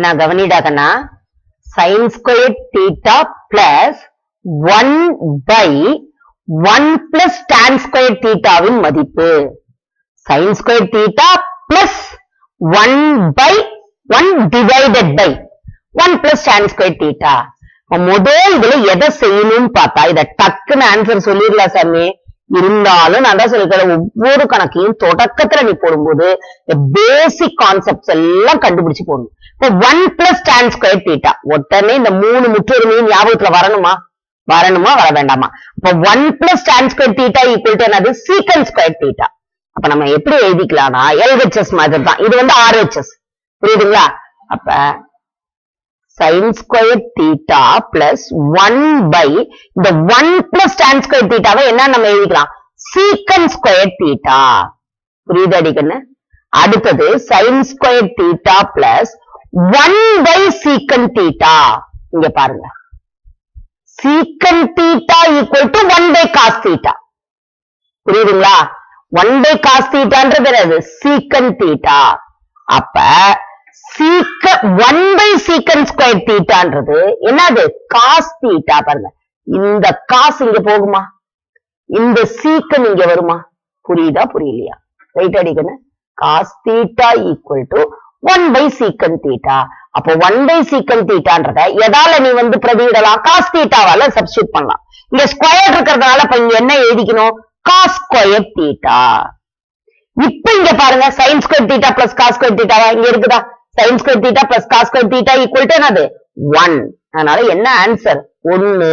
என்ன கவனிடாக்கண்ணா sine square theta plus one by one plus tan square தீட்டாவின் மதிப்பு sine square theta plus one by one divided by one plus tan square theta முதல் இதுல எதை செய்யணும்னு பார்த்தா இத டக்குன்னு ஆன்சர் சொல்லிடலாம் சாமி இருந்தாலும் நான் தான் சொல்லிக்கிறேன் ஒவ்வொரு கணக்கையும் தொடக்கத்துல நீ போடும்போது இந்த பேசிக் கான்செப்ட்ஸ் எல்லாம் கண்டுபிடிச்சு போடணும் இப்போ one plus tan square theta உடனே இந்த மூணு முற்றுரிமையும் ஞாபகத்துல வரணுமா வரணுமா வர வேண்டாமா அப்ப one plus tan square theta equal to என்னது சீக்கன் ஸ்கொயர் தீட்டா அப்ப நம்ம எப்படி எழுதிக்கலாம்னா எல்ஹெச்எஸ் மாதிரி தான் இது வந்து ஆர்ஹெச்எஸ் புரியுதுங்களா அப்ப sin square theta plus one by இந்த ஒன் பிளஸ் tan ஸ்கொயர் தீட்டாவை என்ன நம்ம எழுதிக்கலாம் சீக்கன் ஸ்கொயர் தீட்டா புரியுது அடிக்கண்ணு அடுத்தது sin square theta plus one by secant theta இங்க பாருங்க secant theta equal to one by cos theta புரியுதுங்களா ஒன் பை காஸ் தீட்டான்றது என்னது சீக்கன் தீட்டா அப்ப சீக்க ஒன் பை சீக்கன் ஸ்கொயர் தீட்டான்றது என்னது காஸ் தீட்டா பாருங்க இந்த காசு இங்க போகுமா இந்த சீக்கன் இங்க வருமா புரியுதா புரியலையா ரைட் அடிக்கணும் cos theta equal to one by secant theta அப்போ ஒன் பை சீக்கன் தீட்டான்றத எதால நீ வந்து பிரதியிடலாம் காஸ் தீட்டாவால சப்ஸ்டியூட் பண்ணலாம் இங்க ஸ்கொயர் இருக்கிறதுனால இப்ப இங்க என்ன எழுதிக்கணும் காஸ் ஸ்கொயர் தீட்டா இப்ப இங்க பாருங்க sine square theta plus cos square தீட்டாவா இங்க இருக்குதா sine square theta plus cos square theta equal to என்னது ஒன் அதனால என்ன ஆன்சர் ஒன்னு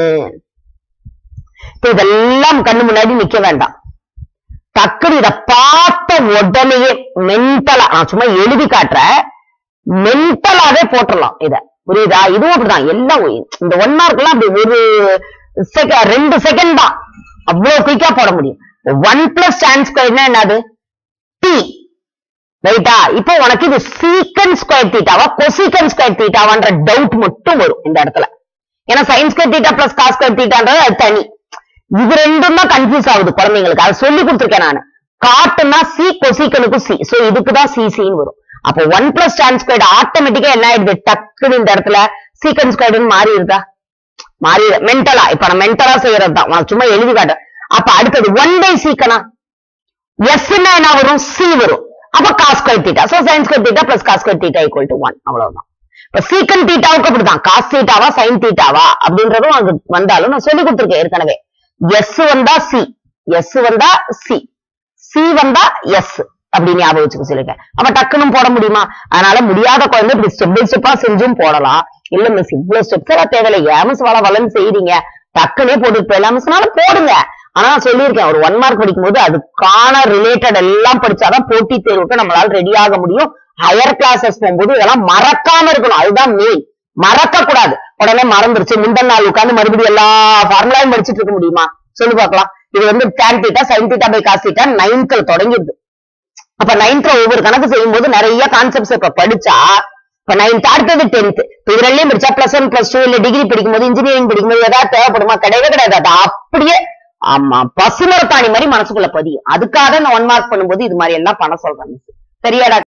இப்ப இதெல்லாம் கண்ணு முன்னாடி நிக்க வேண்டாம் டக்குனு இத பார்த்த உடனேயே மென்டலா நான் சும்மா எழுதி காட்டுறேன் மென்டலாவே போட்டுடலாம் இத புரியுதா இதுவும் அப்படிதான் எல்லாம் ஒய்- இந்த ஒன் மார்க் எல்லாம் அப்படி ஒரு செகண்ட் ரெண்டு செகண்ட் தான் அவ்வளவு குயிக்கா போட முடியும் ஒன் பிளஸ் tan ஸ்கொயர்னா என்னது டி ரைட்டா இப்போ உனக்கு இது சீக்கன் ஸ்கொயர் தீட்டாவா கொசிகன் ஸ்கொயர் தீட்டாவான்ற டவுட் மட்டும் வரும் இந்த இடத்துல ஏன்னா sine square theta plus cos square தீட்டான்றது அது தனி இது ரெண்டும் தான் கன்ஃபியூஸ் ஆகுது குழந்தைங்களுக்கு அதை சொல்லி கொடுத்துருக்கேன் நான் காட்டுனா சி கொசிக்கனுக்கும் சி சோ இதுக்கு தான் சி சின்னு வரும் அப்போ ஒன் பிளஸ் tan ஸ்கொயர் ஆட்டோமேட்டிக்கா என்ன ஆயிடுது டக்குன்னு இந்த இடத்துல சீக்கன் ஸ்கொயர்னு மாறி இருக்கா மாறி மென்டலா இப்ப நான் மென்டலா செய்யறது தான் உனக்கு சும்மா எழுதி காட்டுறேன் அப்ப அடுத்தது ஒன் பை சீக்கனா எஸ் என்ன வரும் சி வரும் அப்ப cos square theta so sine square theta plus cos square theta equal to one அவ்வளவுதான் இப்ப சீக்கன் தீட்டாவுக்கு அப்படிதான் காஸ் தீட்டாவா சைன் தீட்டாவா அப்படின்றதும் அங்க வந்தாலும் நான் சொல்லி கொடுத்துருக்கேன் ஏற்கனவே எஸ் வந்தா சி எஸ் வந்தா சி சி வந்தா எஸ் அப்படி ஞாபகம் வச்சுக்க சொல்லிருக்கேன் அப்ப டக்குன்னு போட முடியுமா அதனால முடியாத குழந்தை இப்படி ஸ்டெப் பை ஸ்டெப்பா செஞ்சும் போடலாம் இல்ல மிஸ் இவ்வளவு ஸ்டெப்ஸ் எல்லாம் தேவையில்லை ஏன் மிஸ் வள வளன்னு செய்றீங்க டக்குனே போட்டுட்டு போயிடலாம் மிஸ்னாலும் போடுங்க ஆனா நான் சொல்லியிருக்கேன் ஒரு ஒன் மார்க் படிக்கும் போது அதுக்கான ரிலேட்டட் எல்லாம் படிச்சாதான் போட்டி தேர்வுக்கு நம்மளால ரெடி ஆக முடியும் ஹையர் கிளாஸஸ் போகும்போது இதெல்லாம் மறக்காம இருக்கணும் அதுதான் மெயின் மறக்க கூடாது உடனே மறந்துருச்சு முந்தன் நாள் உட்கார்ந்து மறுபடியும் எல்லா ஃபார்முலாவும் படிச்சுட்டு இருக்க முடியுமா சொல்லு பார்க்கலாம் இது வந்து tan theta sine theta by cos theta நைன்த்ல தொடங்கிடுது அப்ப நைன்த்ல ஒவ்வொரு கணக்கு செய்யும் போது நிறைய கான்செப்ட்ஸ் இப்ப படிச்சா இப்ப நைன்த் அடுத்தது டென்த் இப்ப இதுலயும் படிச்சா பிளஸ் ஒன் பிளஸ் டூ இல்ல டிகிரி படிக்கும் போது இன்ஜினியரிங் படிக்கும் போது ஏதாவது தேவைப்படுமா கிடையவே கிடையாது அது அப்படியே ஆமா பசுமரத்தாணி மாதிரி மனசுக்குள்ள பதியும் அதுக்காக நான் ஒன் மார்க் பண்ணும்போது இது மாதிரி எல்லாம் பண்ண சொல்றேன் miss. சரியாடா